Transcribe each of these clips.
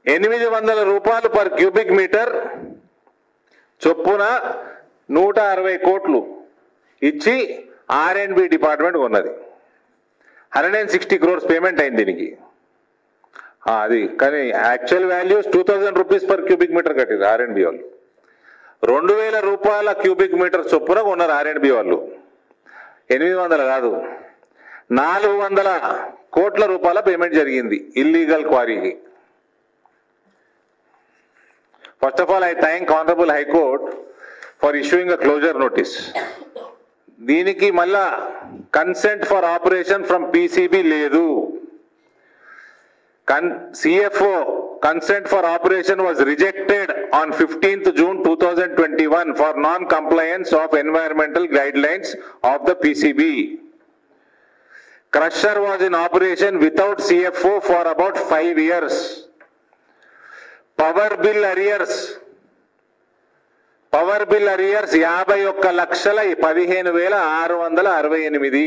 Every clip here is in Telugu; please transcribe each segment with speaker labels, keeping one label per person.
Speaker 1: ఎనిమిది వందల రూపాయలు పర్ క్యూబిక్ మీటర్ చొప్పున నూట అరవై కోట్లు ఇచ్చి ఆర్ అండ్ బి డిపార్ట్మెంట్ కొన్నది hundred and sixty crores payment అయింది దీనికి ఆ, అది కానీ actual values two thousand rupees per cubic metre కట్టింది ఆర్ అండ్ బి వాళ్ళు రెండు వేల రూపాయల క్యూబిక్ మీటర్ చొప్పున కొన్నారు ఆర్ అండ్ బి వాళ్ళు ఎనిమిది వందల కాదు నాలుగు వందల కోట్ల రూపాయల పేమెంట్ జరిగింది ఇల్లీగల్ క్వారీకి first of all I thank honourable high court for issuing a closure notice దీనికి మళ్ళా consent for operation from PCB లేదు con CFO consent for operation was rejected on fifteenth June two thousand twenty one for non compliance of environmental guidelines of the PCB crusher was in operation without CFO for about five years power bill arrears power bill arrears యాభై ఒక్క లక్షల పదిహేను వేల ఆరు వందల అరవై ఎనిమిది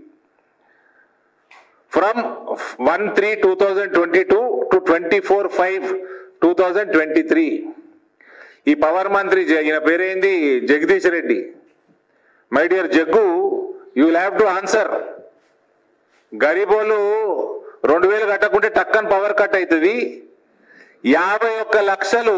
Speaker 1: from one three two thousand twenty two to twenty four five two thousand twenty three ఈ పవర్ మంత్రి జ- ఈయన పేరేంది Jagadish Reddy my dear Jaggu you will have to answer గరీబోలు రెండు వేలు కట్టకుంటే టక్కన్ పవర్ కట్ అవుతుంది యాభై ఒక్క లక్షలు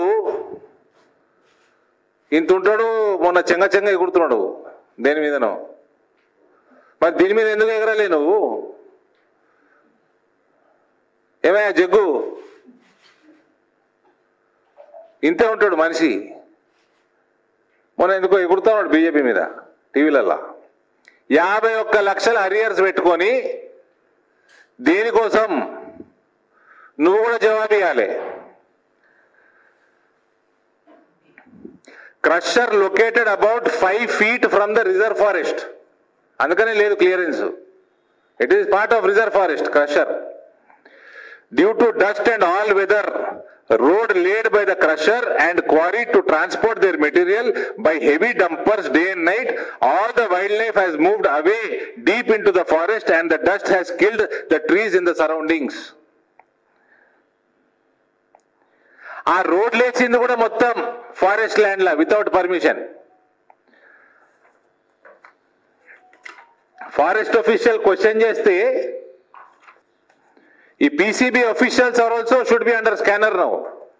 Speaker 1: ఇంత ఉంటాడు మొన్న చెంగ చెంగ ఎగురుతున్నాడు దేని మీదనో మరి దీని మీద ఎందుకు ఎగరలే నువ్వు ఏమయ్యా జగ్గు ఇంతే ఉంటాడు మనిషి మొన్న ఎందుకో ఎగురుతా ఉన్నాడు బీజేపీ మీద టీవీలల్లో యాభై ఒక్క లక్షల అరియర్స్ పెట్టుకొని దేనికోసం నువ్వు కూడా జవాబు ఇవ్వాలి crusher located about five feet from the reserve forest అందుకనే లేదు clearance it is part of reserve forest crusher due to dust and all weather road laid by the crusher and quarry to transport their material by heavy dumpers day and night all the wildlife has moved away deep into the forest and the dust has killed the trees in the surroundings ఆ రోడ్ లేచింది కూడా మొత్తం ఫారెస్ట్ ల్యాండ్ లా without permission forest official question చేస్తే ఈ PCB officials are also should be under scanner now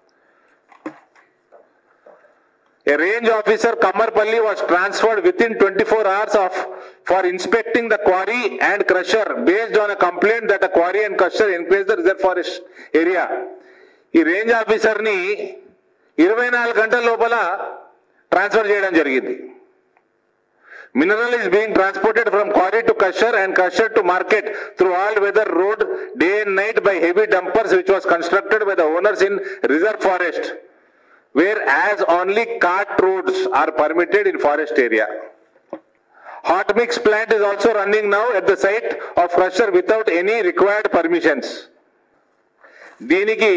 Speaker 1: A range officer Kamarpalli was transferred within 24 hours of for inspecting the quarry and crusher based on a complaint that a quarry and crusher encroached the reserve forest area. ఈ రేంజ్ ఆఫీసర్ ని ఇరవై నాలుగు గంటల లోపల ట్రాన్స్ఫర్ చేయడం జరిగింది mineral is being transported from quarry to crusher and crusher to market through all weather road day and night by heavy dumpers which was constructed by the owners in reserve forest whereas only cart roads are permitted in forest area. Hot mix plant is also running now at the site of crusher without any required permissions. దీనికి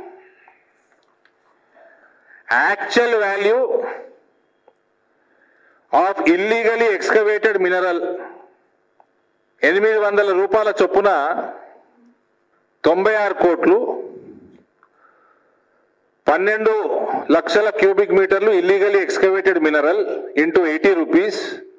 Speaker 1: actual value of illegally excavated mineral ఎనిమిది వందల రూపాయల చొప్పున తొంభై ఆరు కోట్లు పన్నెండు లక్షల క్యూబిక్ మీటర్లు illegally excavated mineral into eighty rupees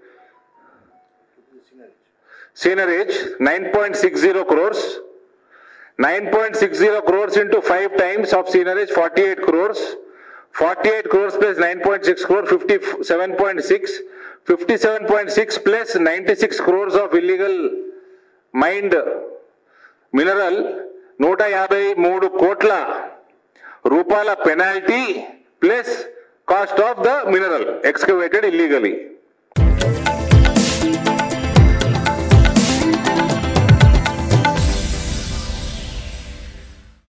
Speaker 1: seigniorage nine point six zero crores nine point six zero crores into five times of seigniorage forty eight crores forty eight crores plus nine point six crore fifty seven point six fifty seven point six plus ninety six crores of illegal mined mineral నూట యాభై మూడు కోట్ల రూపాయల penalty plus cost of the mineral excavated illegally